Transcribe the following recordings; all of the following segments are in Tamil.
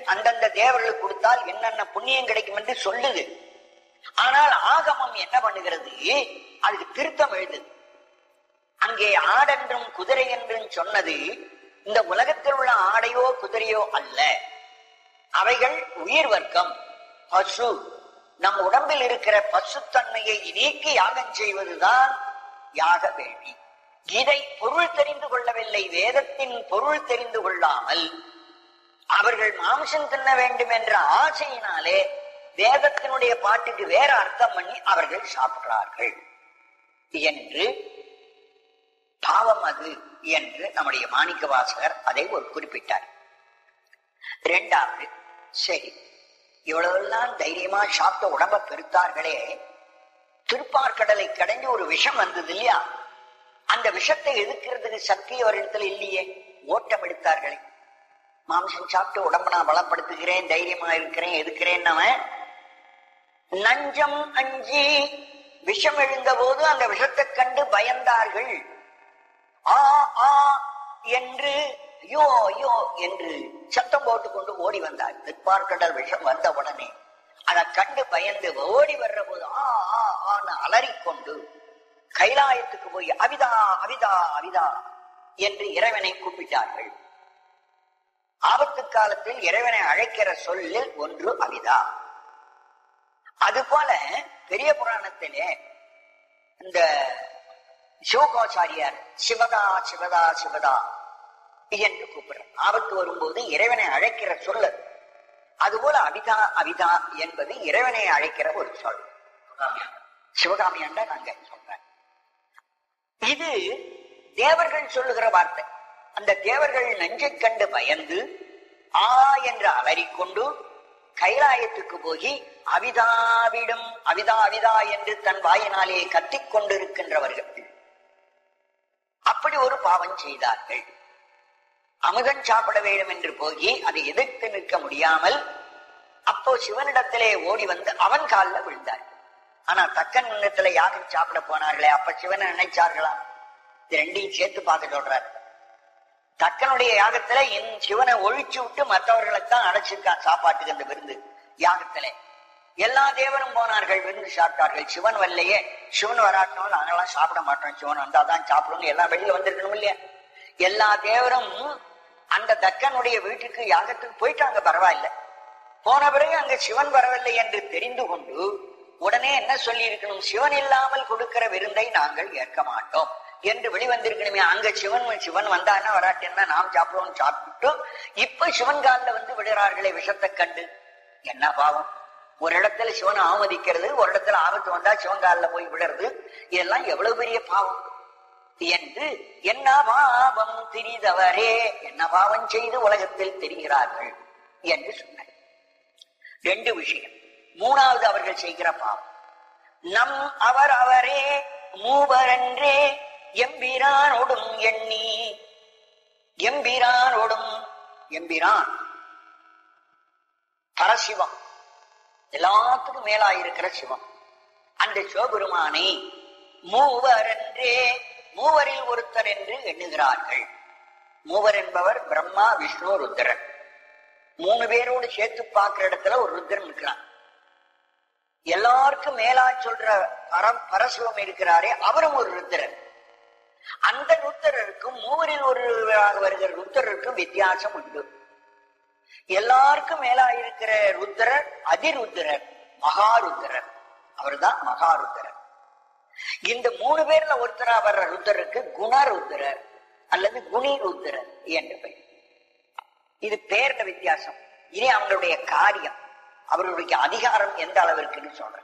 அந்தந்த தேவர்களுக்கு கொடுத்தால் என்னென்ன புண்ணியம் கிடைக்கும் என்று சொல்லுது ஆனால் ஆகமம் என்ன பண்ணுகிறது அதுக்கு திருத்தம் எழுதுது அங்கே ஆடென்றும் குதிரை என்றும் சொன்னது இந்த உலகத்தில் உள்ள ஆடையோ குதிரையோ அல்ல அவைகள் உயிர் வர்க்கம் பசு நம் உடம்பில் இருக்கிற பசுத்தன்மையை நீக்கி யாகம் செய்வதுதான் யாக வேள்வி இதை பொருள் தெரிந்து கொள்ளவில்லை வேதத்தின் பொருள் தெரிந்து கொள்ளாமல் அவர்கள் மாம்சம் தின்ன வேண்டும் என்ற ஆசையினாலே வேதத்தினுடைய பாட்டுக்கு வேற அர்த்தம் பண்ணி அவர்கள் சாப்பிடுறார்கள் என்று பாவம் அது என்று நம்முடைய மாணிக்க வாசகர் அதை ஒரு குறிப்பிட்டார் இரண்டாவது சரி இவ்வளவெல்லாம் தைரியமா சாப்பிட்ட உடம்ப பெருத்தார்களே திருப்பார்கடலை கடைஞ்சு ஒரு விஷம் வந்தது இல்லையா அந்த விஷத்தை எதுக்கிறதுக்கு சக்தி அவரிடத்துல இல்லையே ஓட்டம் எடுத்தார்களே மாம்சம் சாப்பிட்டு உடம்ப நான் பலப்படுத்துகிறேன் தைரியமா இருக்கிறேன் எதுக்கிறேன் அவன் நஞ்சம் அஞ்சி விஷம் எழுந்த போது அந்த விஷத்தை கண்டு பயந்தார்கள் ஆ ஆ என்று ஐயோ ஐயோ என்று சத்தம் போட்டுக்கொண்டு ஓடி வந்தார் திருப்பார்கடல் விஷம் வந்த உடனே அதை கண்டு பயந்து ஓடி வர்ற போது ஆ ஆ ஆன்னு அலறிக்கொண்டு கைலாயத்துக்கு போய் அவிதா அவிதா அவிதா என்று இறைவனை கூப்பிட்டார்கள் ஆபத்து காலத்தில் இறைவனை அழைக்கிற சொல்லில் ஒன்று அவிதா அதுபோல பெரிய புராணத்திலே இந்த சிவகோச்சாரியார் சிவதா சிவதா சிவதா என்று கூப்பிடுறார் ஆபத்து வரும்போது இறைவனை அழைக்கிற சொல் அது. அதுபோல அவிதா அவிதா என்பது இறைவனை அழைக்கிற ஒரு சொல் சிவகாமி அண்டா நாங்க சொல்றேன் இது தேவர்கள் சொல்லுகிற வார்த்தை அந்த தேவர்கள் நஞ்சை கண்டு பயந்து ஆ என்று அலறிக்கொண்டு கைலாயத்துக்கு போய் அவிதாவிடம் அவிதா அவிதா என்று தன் வாயினாலே கத்திக் கொண்டிருக்கின்றவர்கள் அப்படி ஒரு பாவம் செய்தார்கள் அமுதன் சாப்பிட வேண்டும் என்று போய் அதை எதிர்த்து நிற்க முடியாமல் அப்போ சிவனிடத்திலே ஓடி வந்து அவன் காலில் விழுந்தார் ஆனா தக்கன் முன்னத்துல யாகம் சாப்பிட போனார்களே அப்ப சிவனை நினைச்சார்களா இது ரெண்டையும் சேர்த்து பார்க்க சொல்றார் தக்கனுடைய யாகத்துல என் சிவனை ஒழிச்சு விட்டு மற்றவர்களுக்கு தான் அடைச்சிருக்கான் சாப்பாட்டுக்கு அந்த விருந்து யாகத்திலே எல்லா தேவரும் போனார்கள் விருந்து சாப்பிட்டார்கள் சிவன் வரலையே சிவன் வராட்டோம் நாங்கெல்லாம் சாப்பிட மாட்டோம் சிவன் வந்தாதான் சாப்பிடுவோம் எல்லாம் வெளியில வந்திருக்கணும் இல்லையா எல்லா தேவரும் அந்த தக்கனுடைய வீட்டுக்கு யாகத்துக்கு போயிட்டாங்க பரவாயில்ல போன பிறகு அங்க சிவன் வரவில்லை என்று தெரிந்து கொண்டு உடனே என்ன சொல்லி இருக்கணும் சிவன் இல்லாமல் கொடுக்கிற விருந்தை நாங்கள் ஏற்க மாட்டோம் என்று வெளிவந்திருக்கணுமே அங்க சிவன் சிவன் வந்தான்னா வராட்டேன்னா நாம் சாப்பிடுவோம் சாப்பிட்டு இப்ப சிவன் காலில் வந்து விடுறார்களே விஷத்தை கண்டு என்ன பாவம் ஒரு இடத்துல சிவனை அவமதிக்கிறது ஒரு இடத்துல ஆபத்து வந்தா சிவன் காலில் போய் விடுறது இதெல்லாம் எவ்வளவு பெரிய பாவம் என்று என்ன பாவம் திரிதவரே என்ன பாவம் செய்து உலகத்தில் தெரிகிறார்கள் என்று சொன்னார் ரெண்டு விஷயம் மூணாவது அவர்கள் செய்கிற பாவம் நம் அவர் அவரே மூவரன்றே எம்பிரானோடும் எண்ணி எம்பிரானோடும் எம்பிரான் பரசிவம் எல்லாத்துக்கும் மேலாயிருக்கிற சிவம் அந்த சிவபெருமானை மூவரன்றே மூவரில் ஒருத்தர் என்று எண்ணுகிறார்கள் மூவர் என்பவர் பிரம்மா விஷ்ணு ருத்ரன் மூணு பேரோடு சேர்த்து பார்க்கிற இடத்துல ஒரு ருத்ரன் இருக்கிறான் எல்லாருக்கும் மேலா சொல்ற பரம் பரசிவம் இருக்கிறாரே அவரும் ஒரு ருத்ரன் அந்த ருத்தரருக்கும் மூவரில் ஒருவராக வருகிற ருத்தரருக்கும் வித்தியாசம் உண்டு எல்லாருக்கும் மேலா இருக்கிற ருத்ரர் அதிருத்ரர் மகாருத்ரர் அவர்தான் மகாருத்ரர் இந்த மூணு பேர்ல ஒருத்தரா வர்ற ருத்ரருக்கு குணருத்ரர் அல்லது குணி ருத்ரர் என்று பெயர் இது பேர்ல வித்தியாசம் இனி அவங்களுடைய காரியம் அவர்களுடைய அதிகாரம் எந்த அளவிற்குன்னு சொல்றேன்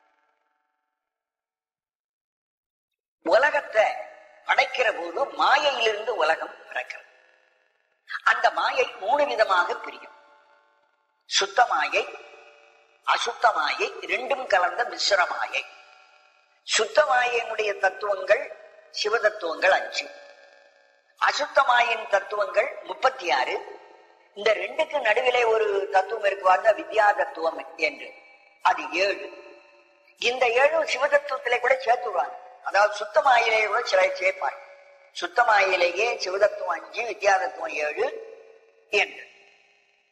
உலகத்தை படைக்கிற போது மாயையிலிருந்து உலகம் பிறக்கிறது அந்த மாயை மூணு விதமாக பிரியும் சுத்த மாயை அசுத்த மாயை ரெண்டும் கலந்த மிஸ்ர மாயை சுத்த மாயினுடைய தத்துவங்கள் சிவ தத்துவங்கள் அஞ்சு அசுத்த மாயின் தத்துவங்கள் முப்பத்தி ஆறு இந்த ரெண்டுக்கு நடுவிலே ஒரு தத்துவம் இருக்குவாங்க வித்யா தத்துவம் என்று அது ஏழு இந்த ஏழு சிவ தத்துவத்திலே கூட சேர்த்துடுவாங்க அதாவது சுத்தமாயிலே கூட சில சேர்ப்பாங்க சுத்தமாயிலேயே சிவதத்துவம் அஞ்சு வித்யா தத்துவம் ஏழு என்று